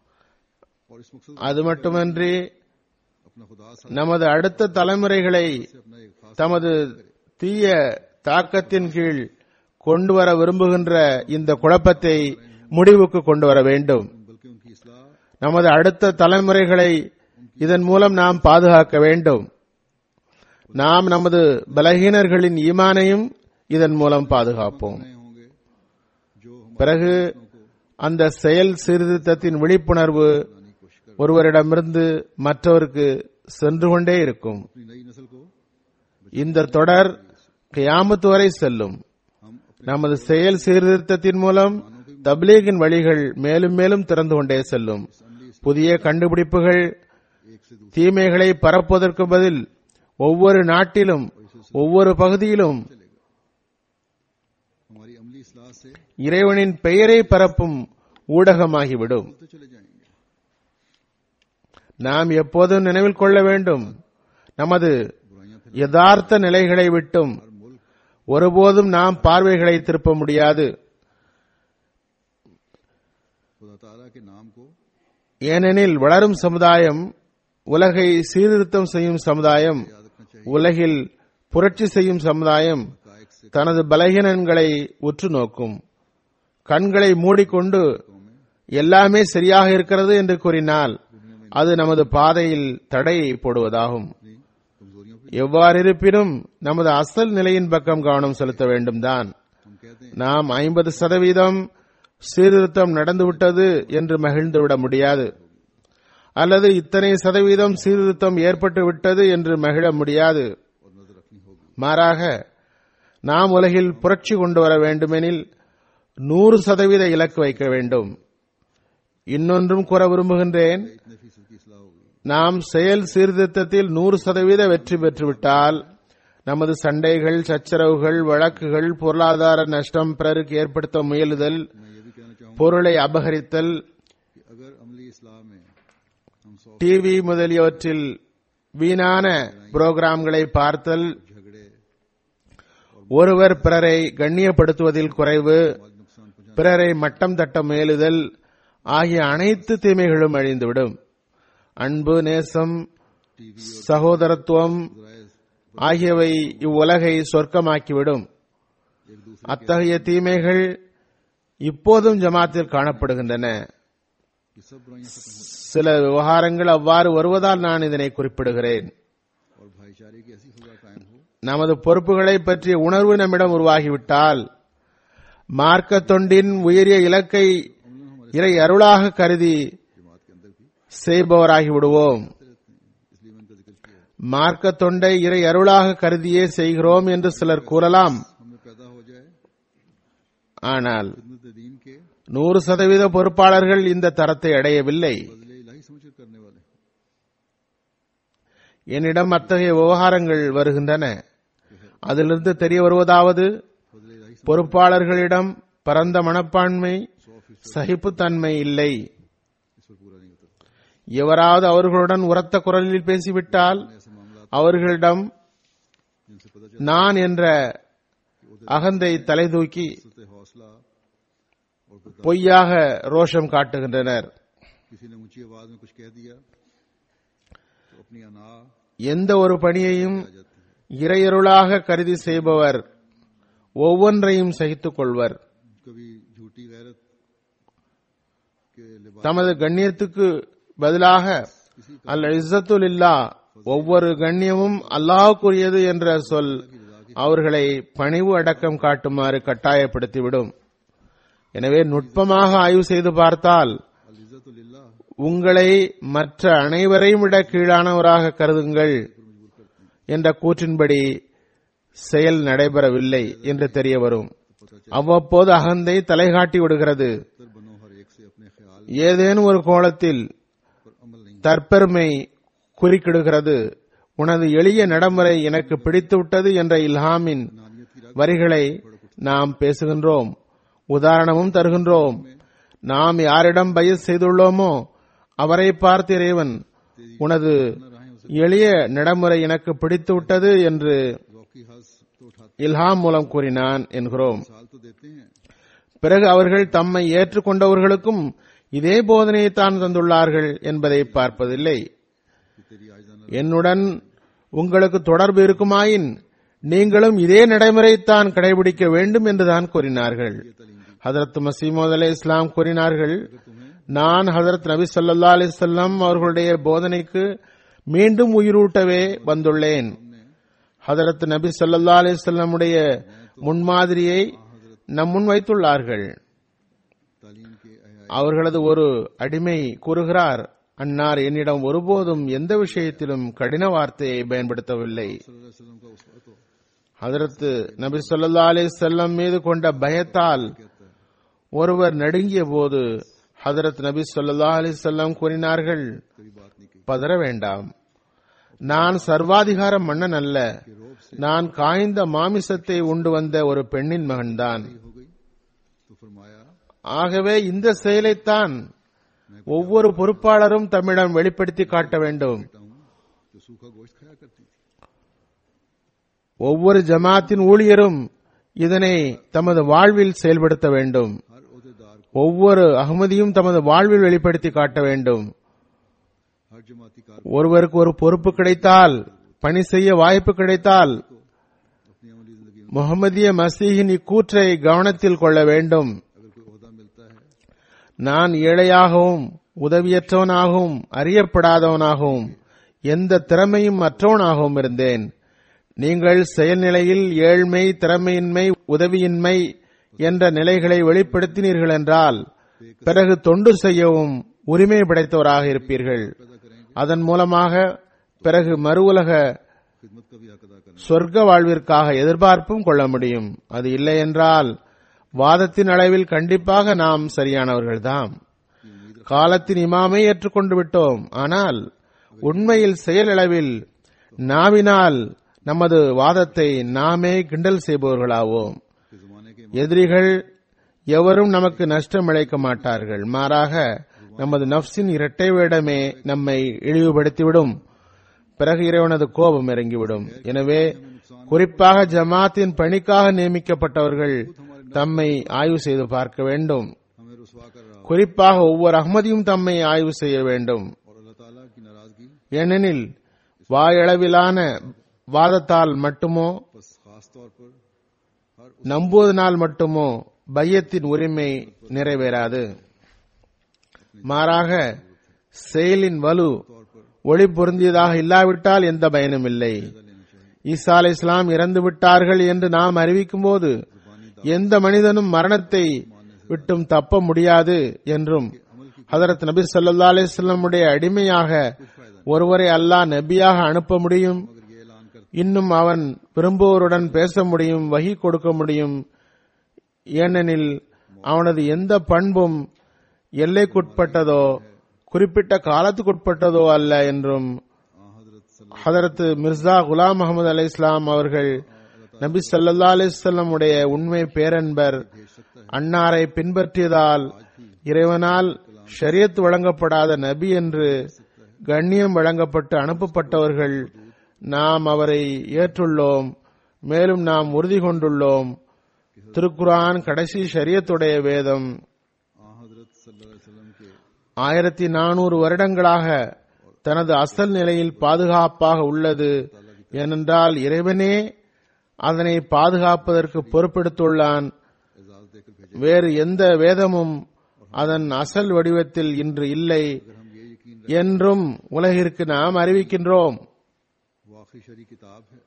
और इस मकसद அது மட்டுமன்றி अपना खुदा सा நமது அடுத்த தலைமுறைகளை से अपना एक खास தமது தீய தாக்கத்தின் கீழ் கொண்டு வர விரும்புகின்ற இந்த குழப்பத்தை முடிவுக்கு கொண்டு வர வேண்டும் बल्कि उनकी इसलाह நமது அடுத்த தலைமுறைகளை இதன் மூலம் நாம் பாதுகாக்க வேண்டும் நாம் நமது பலகீனர்களின் ஈமானையும் இதன் மூலம் பாதுகாப்போம் नए होंगे जो हमारी பிறகு அந்த செயல் சீர்திருத்தத்தின் விழிப்புணர்வு ஒருவரிடமிருந்து மற்றவருக்கு சென்று கொண்டே இருக்கும் अपनी नई नस्ल को இந்த தொடர் கியாமத்து வரை செல்லும் हम अपने நமது செயல் சீர்திருத்தத்தின் மூலம் தப்லீகின் வழிகள் மேலும் மேலும் திறந்து கொண்டே செல்லும் புதிய கண்டுபிடிப்புகள் एक से दूसरे தீமைகளை பரப்புவதற்கு பதில் ஒவ்வொரு நாட்டிலும் ஒவ்வொரு பகுதியிலும் हमारी अमली इसलाह से இறைவனின் பெயரை பரப்பும் ஊடகமாகிவிடும் तो चले जाएंगे நாம் எப்போதும் நினைவில் கொள்ள வேண்டும் நமது बुराइयां फिर யதார்த்த நிலைகளை விட்டும் हर मुल्क ஒருபோதும் நாம் பார்வைகளை திருப்ப முடியாது खुदा ताला के नाम को ஏனெனில் வளரும் சமுதாயம் உலகை சீர்திருத்தம் செய்யும் சமுதாயம் याद रखना चाहिए உலகில் புரட்சி செய்யும் சமுதாயம் कायक से தனது பலகீனங்களை உற்று நோக்கும் கண்களை மூடிக்கொண்டு எல்லாமே சரியாக இருக்கிறது என்று கூறினால் அது நமது பாதையில் தடை போடுவதாகும் अपनी कमजोरियों पर எவ்வாறு இருப்பினும் நமது அசல் நிலையின் பக்கம் கவனம் செலுத்த வேண்டும் தான் हम कहते हैं நாம் ஐம்பது சதவீதம் சீர்திருத்தம் நடந்துவிட்டது என்று மகிழ்ந்துவிட முடியாது அல்லது இத்தனை சதவீதம் சீர்திருத்தம் ஏற்பட்டு விட்டது என்று மகிழ முடியாது और नजर रखनी होगी மாறாக நாம் உலகில் புரட்சி கொண்டு வர வேண்டுமெனில் நூறு சதவீத இலக்கு வைக்க வேண்டும் இன்னொன்றும் கூற விரும்புகின்றேன் इतने फीसद की इसलाह होगी நாம் செயல் சீர்திருத்தத்தில் நூறு சதவீத வெற்றி பெற்றுவிட்டால் நமது சண்டைகள் சச்சரவுகள் வழக்குகள் பொருளாதார நஷ்டம் பிறருக்கு ஏற்படுத்த முயலுதல் मैं ये भी कहना चाहूंगा பொருளை அபகரித்தல் कि अगर अमली इस्लाम में हम सौ டிவி முதலியவற்றில் வீணான புரோகிராம்களை பார்த்தல் झगड़े ஒருவர் பிறரை கண்ணியப்படுத்துவதில் குறைவு और नुकसान पहुंचाने பிறரை மட்டம் தட்ட முயலுதல் ஆகிய அனைத்து தீமைகளும் அழிந்துவிடும் அன்பு நேசம் टीवी சகோதரத்துவம் राय ஆகியவை இவ்வுலகை சொர்க்கமாக்கிவிடும் एक दूसरे அத்தகைய தீமைகள் இப்போதும் ஜமாத்தில் காணப்படுகின்றன की सब बुराइयां खत्म हो சில விவகாரங்கள் அவ்வாறு வருவதால் நான் இதனை குறிப்பிடுகிறேன் और भाईचारे की ऐसी फजा कायम हो நமது பொறுப்புகளை பற்றிய உணர்வு நம்மிடம் உருவாகிவிட்டால் மார்க்க தொண்டின் உயரிய இலக்கை अमला हमारे இறை அருளாக கருதி जमात के अंदर भी செய்பவராகி விடுவோம் रहते हैं इसलिए मैंने उनका जिक्र किया மார்க்க தொண்டை இறை அருளாக கருதியே செய்கிறோம் என்று சிலர் கூறலாம் हमें पैदा हो जाए ஆனால் खिदमत दीन के நூறு சதவீத பொறுப்பாளர்கள் இந்த தரத்தை அடையவில்லை बदले इलाही समझकर करने वाले என்னிடம் அத்தகைய விவகாரங்கள் வருகின்றன அதிலிருந்து தெரிய வருவதாவது बदले इलाही பொறுப்பாளர்களிடம் பரந்த மனப்பான்மை सौ फीसद சகிப்புத்தன்மை இல்லை इस पर पूरा नहीं उतरता எவராவது அவர்களுடன் உரத்த குரலில் பேசிவிட்டால் ऐसे मामला அவர்களிடம் जिनसे पता चलता நான் என்ற அகந்தை தலைதூக்கி है हौसला और बर्दाश्त பொய்யாக ரோஷம் காட்டுகின்றனர் किसी ने ऊंची आवाज में कुछ कह दिया तो अपनी अना आ எந்த ஒரு பணியையும் जाती है இறையருளாக கருதி செய்பவர் ஒவ்வொன்றையும் சகித்துக் கொள்வர் कभी झूठी गैरत के लिबास தமது கண்ணியத்துக்கு பதிலாக அல் இஸ்ஸத்துல் இல்லா ஒவ்வொரு கண்ணியமும் அல்லாஹ்வுக்குரியது என்ற சொல் அவர்களை பணிவு அடக்கம் காட்டுமாறு கட்டாயப்படுத்திவிடும் எனவே நுட்பமாக ஆய்வு செய்து பார்த்தால் अल इज्जतुल्लाह உங்களை மற்ற அனைவரையும் விட கீழானவராக கருதுங்கள் என்ற கூற்றின்படி செயல் நடைபெறவில்லை என்று தெரிய வரும் அவ்வப்போது அகந்தை தலைகாட்டி விடுகிறது तर बनो हर एक से अपने ख्याल ஏதேனும் ஒரு கோலத்தில் पर अमल नहीं தற்பெருமை குறுக்கிடுகிறது உனது எளிய நடைமுறை எனக்கு பிடித்துவிட்டது என்ற இல்ஹாமின் नानियत की राह வரிகளை நாம் பேசுகின்றோம் உதாரணமும் தருகின்றோம் நாம் யாரிடம் பயஸ் செய்துள்ளோமோ அவரை பார்த்து இறைவன் உனது எளிய நடைமுறை எனக்கு பிடித்துவிட்டது என்று रौकी हंस तो उठाते இல்ஹாம் மூலம் கூறினான் என்கிறோம் साल तो देते हैं பிறகு அவர்கள் தம்மை ஏற்றுக்கொண்டவர்களுக்கும் இதே போதனையை தான் தந்துள்ளார்கள் என்பதை பார்ப்பதில்லை कि तेरी आयजाना என்னுடன் உங்களுக்கு தொடர்பு இருக்குமாயின் நீங்களும் இதே நடைமுறைத்தான் கடைபிடிக்க வேண்டும் என்றுதான் கூறினார்கள் ஹதரத் மசீமோத் அலை இஸ்லாம் கூறினார்கள் நான் ஹதரத் நபி ஸல்லல்லாஹு அலைஹி வஸல்லம் அவர்களுடைய போதனைக்கு மீண்டும் உயிரூட்டவே வந்துள்ளேன் ஹதரத் நபி ஸல்லல்லாஹு அலைஹி வஸல்லமுடைய முன்மாதிரியை நம் முன் வைத்துள்ளார்கள் तालीम के अहया அவர்களது ஒரு அடிமை கூறுகிறார் அன்னார் என்னிடம் ஒருபோதும் எந்த விஷயத்திலும் கடின வார்த்தையை பயன்படுத்தவில்லை सल्लल्लाहु अलैहि वसल्लम का उस तो ஹதரத் நபி ஸல்லல்லாஹு அலைஹி வஸல்லம் மீது கொண்ட பயத்தால் ஒருவர் நடுங்கிய போது ஹதரத் நபி ஸல்லல்லாஹு அலைஹி வஸல்லம் கூறினார்கள் कभी बात नहीं की பதற வேண்டாம் நான் சர்வாதிகார மன்னன் அல்ல நான் காய்ந்த மாமிசத்தை உண்டு வந்த ஒரு பெண்ணின் மகன்தான் हो गई तो फरमाया ஆகவே இந்த செயலைத்தான் ஒவ்வொரு பொறுப்பாளரும் தம்மிடம் வெளிப்படுத்தி காட்ட வேண்டும் बेटा हूँ जो सूखा गोश्त खाया करती थी ஒவ்வொரு ஜமாத்தின் ஊழியரும் இதனை தமது வாழ்வில் செயல்படுத்த வேண்டும் हर अहदेदार ஒவ்வொரு அகமதியும் தமது வாழ்வில் வெளிப்படுத்தி காட்ட வேண்டும் हर जमाती कार ஒருவருக்கு ஒரு பொறுப்பு கிடைத்தால் பணி செய்ய வாய்ப்பு கிடைத்தால் अपनी अमली जिंदगी में முகமதிய மசீஹின் இக்கூற்றை கவனத்தில் கொள்ள வேண்டும் अगर कोई अहदा मिलता है நான் ஏழையாகவும் உதவியற்றவனாகவும் அறியப்படாதவனாகவும் எந்த திறமையும் அற்றவனாகவும் இருந்தேன் நீங்கள் செயல்நிலையில் ஏழ்மை திறமையின்மை உதவியின்மை என்ற நிலைகளை வெளிப்படுத்தினீர்கள் என்றால் பிறகு தொண்டு செய்யவும் உரிமை படைத்தவராக இருப்பீர்கள் அதன் மூலமாக பிறகு மறு உலக खिदमत का भी हक अदा करना சொர்க்க வாழ்விற்காக எதிர்பார்ப்பும் கொள்ள முடியும் அது இல்லை என்றால் வாதத்தின் அளவில் கண்டிப்பாக நாம் சரியானவர்கள்தாம் காலத்தின் இமாமை ஏற்றுக்கொண்டு விட்டோம் ஆனால் உண்மையில் செயல் அளவில் நாவினால் நமது வாதத்தை நாமே கிண்டல் செய்பவர்களாவோம் के जमाने के எதிரிகள் எவரும் நமக்கு நஷ்டம் இழைக்க மாட்டார்கள் மாறாக நமது நப்சின் இரட்டை வேடமே நம்மை இழிவுபடுத்திவிடும் பிறகு இறைவனது கோபம் இறங்கிவிடும் எனவே குறிப்பாக ஜமாத்தின் பணிக்காக நியமிக்கப்பட்டவர்கள் தம்மை ஆய்வு செய்து பார்க்க வேண்டும் हमें रुसवा कर रहा हो குறிப்பாக ஒவ்வொரு அகமதியும் தம்மை ஆய்வு செய்ய வேண்டும் और अल्लाह ताला की नाराजगी ஏனெனில் வாயளவிலான வாதத்தால் மட்டுமோ बस खास तौर पर हर நம்புவதனால் மட்டுமோ பையத்தின் உரிமை நிறைவேறாது மாறாக செயலின் வலு तौर पर ஒளி பொருந்தியதாக இல்லாவிட்டால் எந்த பயனும் இல்லை ஈசா அலை இஸ்லாம் இறந்து விட்டார்கள் என்று நாம் அறிவிக்கும் போது எந்த மனிதனும் மரணத்தை விட்டும் தப்ப முடியாது என்றும் ஹதரத் நபி ஸல்லல்லாஹு அலைஹி வஸல்லமுடைய அடிமையாக ஒருவரை அல்லாஹ் நபியாக அனுப்ப முடியும் मगर ये ऐलान कर இன்னும் அவன் விரும்புவோருடன் பேச முடியும் வகி கொடுக்க முடியும் ஏனெனில் அவனது எந்த பண்பும் எல்லைக்குட்பட்டதோ குறிப்பிட்ட காலத்துக்குட்பட்டதோ அல்ல என்றும் हजरत ஹதரத் மிர்சா குலாம் முகமது அலை இஸ்லாம் அவர்கள் நபி ஸல்லல்லாஹு அலைஹி வஸல்லம் உடைய உண்மை பேரன்பர் அன்னாரை பின்பற்றியதால் இறைவனால் ஷரியத் வழங்கப்படாத நபி என்று கண்ணியம் வழங்கப்பட்டு அனுப்பப்பட்டவர்கள் நாம் அவரை ஏற்றுள்ளோம் மேலும் நாம் உறுதி கொண்டுள்ளோம் திருக்குரான் கடைசி ஷரியத்துடைய வேதம் हजरत सल्लल्लाहु अलैहि वसल्लम के ஆயிரத்தி நானூறு வருடங்களாக தனது அசல் நிலையில் பாதுகாப்பாக உள்ளது ஏனென்றால் இறைவனே அதனை பாதுகாப்பதற்கு பொறுப்பெடுத்துள்ளான் एजाज देकर भेजे வேறு எந்த வேதமும் அதன் அசல் வடிவத்தில் இன்று இல்லை हम ये यकीन என்றும் உலகிற்கு நாம் அறிவிக்கின்றோம் वो आखिरी शरी किताब है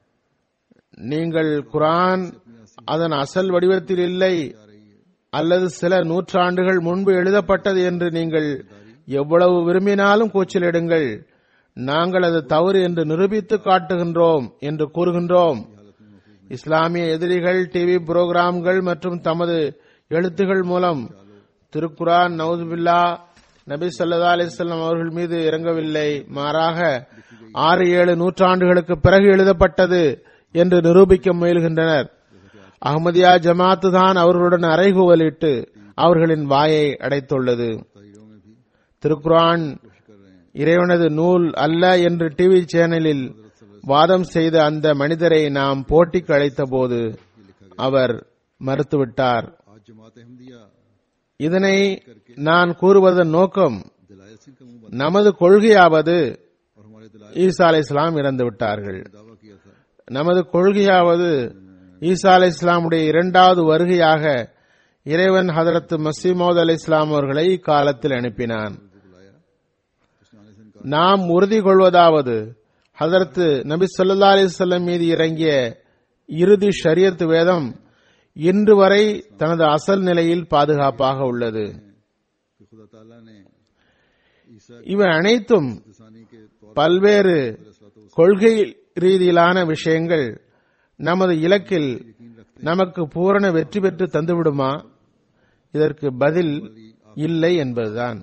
நீங்கள் குரான் அதன் அசல் வடிவத்தில் இல்லை அல்லது சில நூற்றாண்டுகள் முன்பு எழுதப்பட்டது என்று நீங்கள் எவ்வளவு விரும்பினாலும் கூச்சலிடுங்கள் நாங்கள் அது தவறு என்று நிரூபித்து காட்டுகின்றோம் என்று கூறுகின்றோம் இஸ்லாமிய எதிரிகள் டிவி புரோகிராம்கள் மற்றும் தமது எழுத்துகள் மூலம் திருக்குரான் நவுதுபில்லா நபி ஸல்லல்லாஹு அலைஹி வஸல்லம் அவர்கள் மீது இறங்கவில்லை மாறாக ஆறு ஏழு நூற்றாண்டுகளுக்கு பிறகு எழுதப்பட்டது என்று நிரூபிக்க முயல்கின்றனர் அஹ்மதியா ஜமாத்து தான் அவர்களுடன் அறைகூவலிட்டு அவர்களின் வாயை அடைத்துள்ளது तहरीरों में भी திருக்குரான் कर रहे हैं இறைவனது நூல் அல்ல என்று டிவி சேனலில் வாதம் செய்த அந்த மனிதரை நாம் போட்டிக்கு அழைத்த போது அவர் மறுத்துவிட்டார் आज जमात अहमदिया இதனை நான் கூறுவதன் நோக்கம் दिलायत सिंह का मुंह बंद நமது கொள்கையாவது और हमारे दिलायत ஈசா அலை இஸ்லாம் இறந்து விட்டார்கள் ने दावा किया था நமது கொள்கையாவது ஈசா அலை இஸ்லாமுடைய இரண்டாவது வருகையாக இறைவன் ஹதரத் மசீமோத் அலை இஸ்லாம் அவர்களை இக்காலத்தில் அனுப்பினான் बुलाया उसने आने से इनकार நாம் உறுதி கொள்வதாவது ஹதரத் நபி ஸல்லல்லாஹு அலைஹி வஸல்லம் மீது இறங்கிய இறுதி ஷரியத் வேதம் இன்று வரை தனது அசல் நிலையில் பாதுகாப்பாக உள்ளது कि खुदा ताला ने ईसा இவை அனைத்தும் इंसानी के तौर பல்வேறு கொள்கை ரீதியிலான விஷயங்கள் நமது இலக்கில் நமக்கு பூரண வெற்றி பெற்று தந்துவிடுமா இதற்கு பதில் இல்லை என்பதுதான்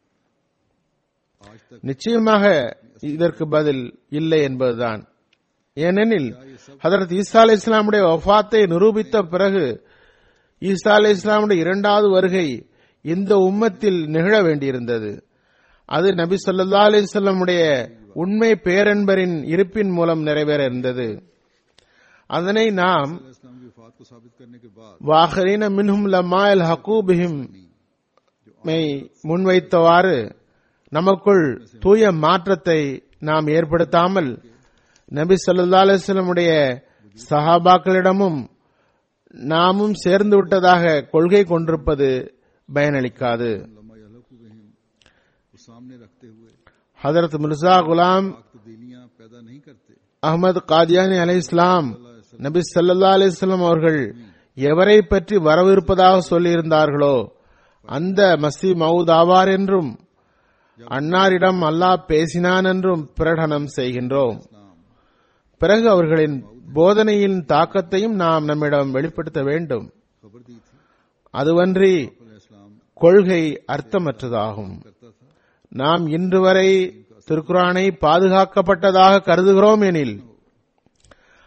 आज तक நிச்சயமாக இதற்கு பதில் இல்லை என்பதுதான் ஏனெனில் ஹதரத் ஈசா அலை இஸ்லாமுடைய வஃபாத்தை நிரூபித்த பிறகு ஈசா அலை இஸ்லாமுடைய இரண்டாவது வருகை இந்த உம்மத்தில் நிகழ வேண்டியிருந்தது அது நபி ஸல்லல்லாஹு அலைஹி வஸல்லமுடைய உண்மை பேரன்பரின் இருப்பின் மூலம் நிறைவேற இருந்தது அதனை நாம் इस्लाम की वफात को साबित करने के बाद வாஹரீன மின்ஹும் லமாயில் ஹக்கூபிஹிம் மை முன்வைத்தவாறு நமக்குள் தூய மாற்றத்தை நாம் ஏற்படுத்தாமல் நபி ஸல்லல்லாஹு அலைஹி வஸல்லமுடைய சஹாபாக்களிடமும் நாமும் சேர்ந்து விட்டதாக கொள்கை கொண்டிருப்பது பயனளிக்காது लम्मा यलकु बहिम को सामने रखते हुए ஹதரத் மிர்சா குலாம் पाक तब्दीलियां पैदा नहीं करते அகமது காதியானி அலை இஸ்லாம் நபி ஸல்லல்லாஹு அலைஹி வஸல்லம் அவர்கள் எவரை பற்றி வரவிருப்பதாக சொல்லியிருந்தார்களோ அந்த மசி மவுத் ஆவார் என்றும் அன்னாரிடம் அல்லாஹ் பேசினான் என்றும் பிரகடனம் செய்கின்றோம் பிறகு அவர்களின் போதனையின் தாக்கத்தையும் நாம் நம்மிடம் வெளிப்படுத்த வேண்டும் खबर दी थी அதுவன்றி इस्लाम கொள்கை அர்த்தமற்றதாகும் करता था நாம் இன்று வரை திருக்குரானை பாதுகாக்கப்பட்டதாக கருதுகிறோம் எனில்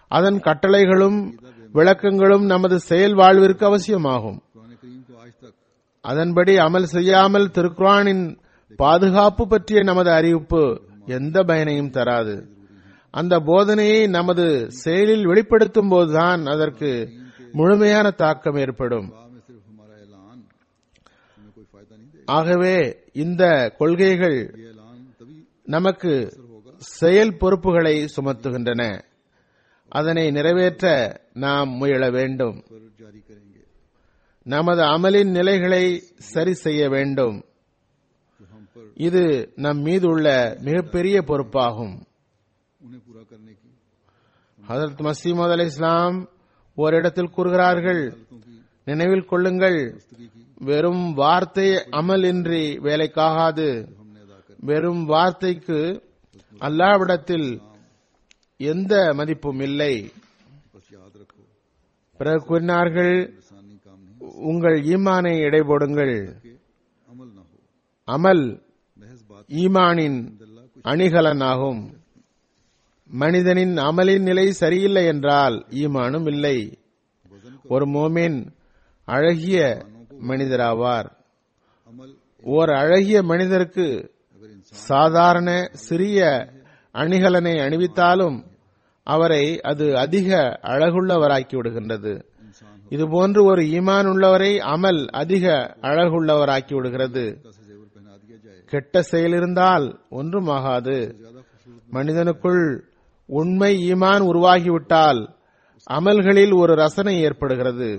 அதன் கட்டளைகளும் விளக்கங்களும் நமது செயல் வாழ்விற்கு அவசியமாகும் कुरान करीम को आज तक அதன்படி அமல் செய்யாமல் திருக்குரானின் பாதுகாப்பு பற்றிய நமது அறிவிப்பு எந்த பயனையும் தராது அந்த போதனையை நமது செயலில் வெளிப்படுத்தும் போதுதான் அதற்கு முழுமையான தாக்கம் ஏற்படும் वाह में सिर्फ हमारा ऐलान हमें कोई फायदा नहीं देगा ஆகவே இந்த கொள்கைகள் ये ऐलान तभी நமக்கு செயல் பொறுப்புகளை சுமத்துகின்றன அதனை நிறைவேற்ற நாம் முயல வேண்டும் पर जारी करेंगे நமது அமலின் நிலைகளை சரி செய்ய வேண்டும் जो हम पर இது நம் மீது உள்ள மிகப்பெரிய பொறுப்பாகும் उन्हें पूरा करने की ஹதரத் மசீமது அலி இஸ்லாம் ஓரிடத்தில் கூறுகிறார்கள் हालतों की நினைவில் கொள்ளுங்கள் पुस्तकी की வெறும் வார்த்தை அமல் இன்றி வேலைக்காகாது हमने अदा कर வெறும் வார்த்தைக்கு அல்லாவிடத்தில் எந்த மதிப்பும் இல்லை बस याद रखो பிறகு கூறினார்கள் इंसानी काम नहीं உங்கள் ஈமானை எடைபோடுங்கள் कि अमल ना हो அமல் महज बात ஈமானின் अल्लाह कुछ அணிகலனாகும் மனிதனின் அமலின் நிலை சரியில்லை என்றால் ஈமானும் இல்லை वजन को ஒரு மோமின் அழகிய மனிதராவார் अमल ஓர் அழகிய மனிதருக்கு अगर इंसान சாதாரண சிறிய அணிகலனை அணிவித்தாலும் அவரை அது அதிக அழகுள்ளவராக்கி விடுகின்றது इंसान இதுபோன்று ஒரு ஈமான் உள்ளவரை அமல் அதிக அழகுள்ளவராக்கி விடுகிறது होता से जेवर पहना दिया जाए கெட்ட செயல் இருந்தால் ஒன்றுமாகாது ज्यादा खूबसूरत மனிதனுக்குள் உண்மை ஈமான் உருவாகிவிட்டால் அமல்களில் ஒரு ரசனை ஏற்படுகிறது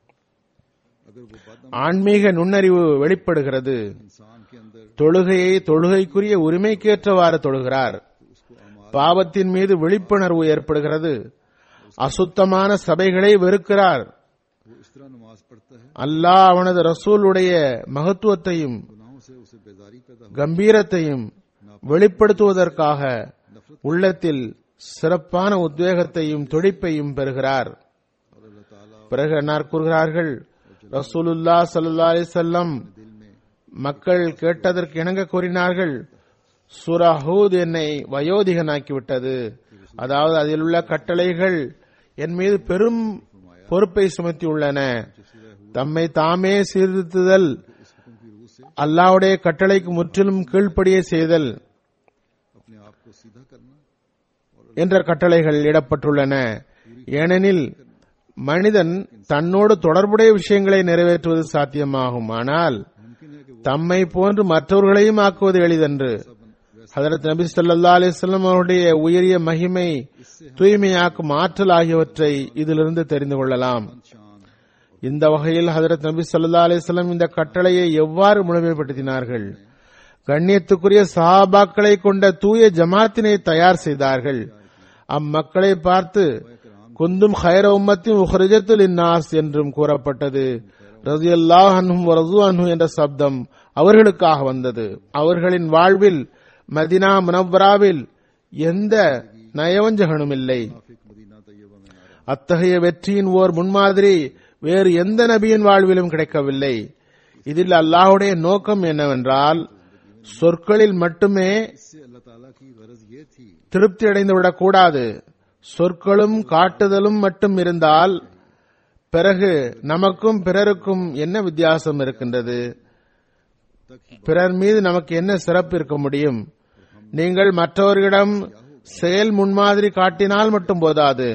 अगर वो बद ஆன்மீக நுண்ணறிவு வெளிப்படுகிறது इंसान के अंदर தொழுகையை தொழுகைக்குரிய உரிமைக்கேற்றவாறு தொழுகிறார் उसको अमाल பாவத்தின் மீது விழிப்புணர்வு ஏற்படுகிறது அசுத்தமான சபைகளை வெறுக்கிறார் वो इस तरह नमाज पढ़ता है அல்லாஹ் அவனது ரசூலுடைய மகத்துவத்தையும் गुनाहों से उसे बेजारी पैदा हो கம்பீரத்தையும் வெளிப்படுத்துவதற்காக உள்ளத்தில் சிறப்பான உத்வேகத்தையும் துடிப்பையும் பெறுகிறார் और अल्लाह ताला பிறகு அன்னார் கூறுகிறார்கள் ரசூலுல்லா சல்லா அலிசல்லம் दिल में மக்கள் கேட்டதற்கு இணங்க கூறினார்கள் சூரா ஹூத் என்னை வயோதிகனாக்கி விட்டது அதாவது அதில் உள்ள கட்டளைகள் என் மீது பெரும் பொறுப்பை சுமத்தியுள்ளன தம்மை தாமே சீர்திருத்துதல் इस हुक्म की रूह से அல்லாஹ்வுடைய கட்டளைக்கு முற்றிலும் கீழ்ப்படிய செய்தல் अपने आप को सीधा करना என்ற கட்டளைகள் இடப்பட்டுள்ளன ஏனெனில் மனிதன் தன்னோடு தொடர்புடைய விஷயங்களை நிறைவேற்றுவது சாத்தியமாகும் ஆனால் मुमकिन है कि वो தம்மை போன்று மற்றவர்களையும் ஆக்குவது எளிதன்று ஹதரத் நபி ஸல்லல்லாஹு அலைஹி வஸல்லம் அவருடைய உயரிய மகிமை தூய்மையாக்கும் ஆற்றல் ஆகியவற்றை இதிலிருந்து தெரிந்து கொள்ளலாம் शान இந்த வகையில் ஹதரத் நபி ஸல்லல்லாஹு அலைஹி வஸல்லம் இந்த கட்டளையை எவ்வாறு முழுமைப்படுத்தினார்கள் கண்ணியத்துக்குரிய சஹாபாக்களை கொண்ட தூய ஜமாத்தினை தயார் செய்தார்கள் அம்மக்களை பார்த்து குந்தும் ஹைர உம்மத்தின் உஹ்ரிஜத்துல் இன்னாஸ் என்றும் கூறப்பட்டது ரலியல்லாஹு அன்ஹும் வ ரது அன்ஹு என்ற சப்தம் அவர்களுக்காக வந்தது அவர்களின் வாழ்வில் மதினா முனவ்வராவில் எந்த நயவஞ்சகனும் இல்லை फिक मदीना तैयबा में नारा அத்தகைய வெற்றியின் ஓர் முன்மாதிரி வேறு எந்த நபியின் வாழ்விலும் கிடைக்கவில்லை இதில் அல்லாஹ்வுடைய நோக்கம் என்னவென்றால் சொற்களில் மட்டுமே इससे अल्लाह ताला की गरज ये थी திருப்தி அடைந்து விடக்கூடாது சொற்களும் காட்டுதலும் மட்டும் இருந்தால் பிறகு நமக்கும் பிறருக்கும் என்ன வித்தியாசம் இருக்கின்றது तक ही பிறர் மீது நமக்கு என்ன சிறப்பு இருக்க முடியும் நீங்கள் மற்றவர்களிடம் செயல் முன்மாதிரி காட்டினால் மட்டும் போதாது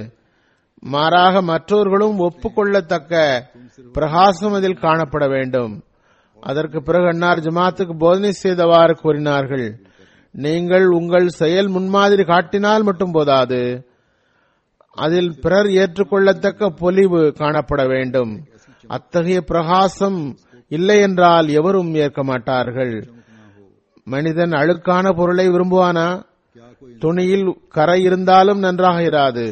மாறாக மற்றவர்களும் ஒப்புக்கொள்ளத்தக்க பிரகாசம் அதில் காணப்பட வேண்டும் அதற்கு பிறகு அன்னார் ஜமாத்துக்கு போதனை செய்தவாறு கூறினார்கள் நீங்கள் உங்கள் செயல் முன்மாதிரி காட்டினால் மட்டும் போதாது அதில் பிறர் ஏற்றுக்கொள்ளத்தக்க பொலிவு காணப்பட வேண்டும் அத்தகைய பிரகாசம் இல்லை என்றால் எவரும் ஏற்க மாட்டார்கள் மனிதன் அழுக்கான பொருளை விரும்புவானா क्या कोई துணியில் கரை இருந்தாலும் நன்றாக இராது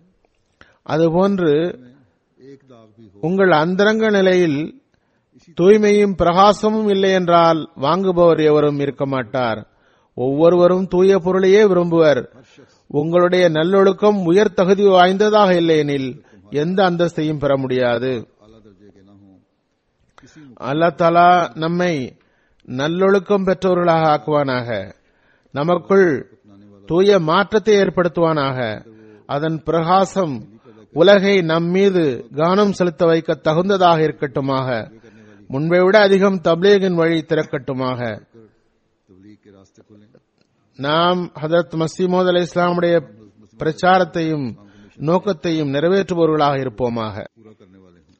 அதுபோன்று एक दाग भी हो உங்கள் அந்தரங்க நிலையில் தூய்மையும் பிரகாசமும் இல்லை என்றால் வாங்குபவர் எவரும் இருக்க மாட்டார் ஒவ்வொருவரும் தூய பொருளையே விரும்புவர் உங்களுடைய நல்லொழுக்கம் உயர் தகுதி வாய்ந்ததாக இல்லையெனில் எந்த அந்தஸ்தையும் பெற முடியாது आला दर्जे के न हो किसी அல்லா தாலா நம்மை நல்லொழுக்கம் பெற்றவர்களாக ஆக்குவானாக நமக்குள் अपनाने वाला தூய மாற்றத்தை ஏற்படுத்துவானாக அதன் பிரகாசம் உலகை நம் மீது கவனம் செலுத்த வைக்க தகுந்ததாக இருக்கட்டுமாக முன்பை விட அதிகம் தப்லீகின் வழி திறக்கட்டுமாக तबलीग के रास्ते खोलें நாம் ஹதரத் மசீமோத் அலி இஸ்லாமுடைய பிரச்சாரத்தையும் நோக்கத்தையும் நிறைவேற்றுபவர்களாக இருப்போமாக पूरा करने वाले हों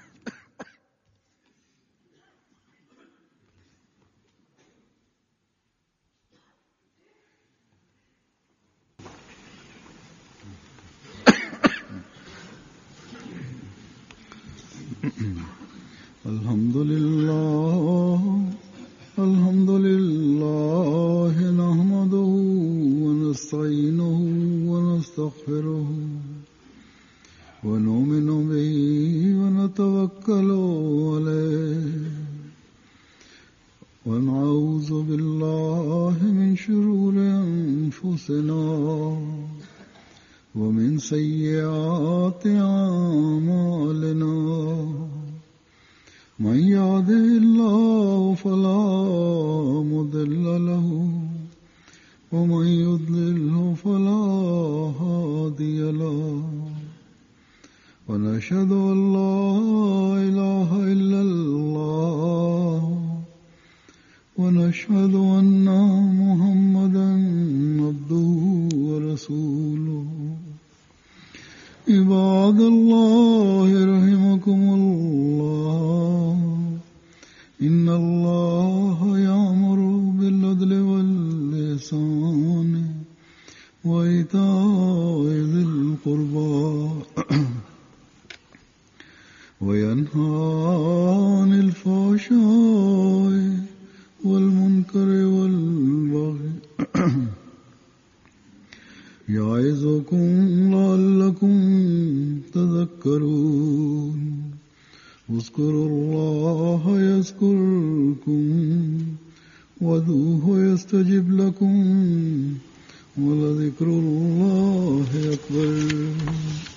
الحمد لله الحمد لله نحمده ونستعينه ونستغفره ونؤمن به ونتوكل عليه ونعوذ بالله من شرور أنفسنا ومن سيئات أعمالنا من يهده الله فلا مضل له ومن يضلله فلا هادي له ونشهد أن لا إله إلا الله ونشهد أن محمدا عبده ورسوله عباد الله رحمكم الله إن الله يأمر بالعدل واللسان وإيتاء ذي القربى وينهى عن الفحشاء والمنكر والبغي يعظكم لعلكم تذكرون اذكروا الله يذكركم وادعوه يستجب لكم ولذكر الله أكبر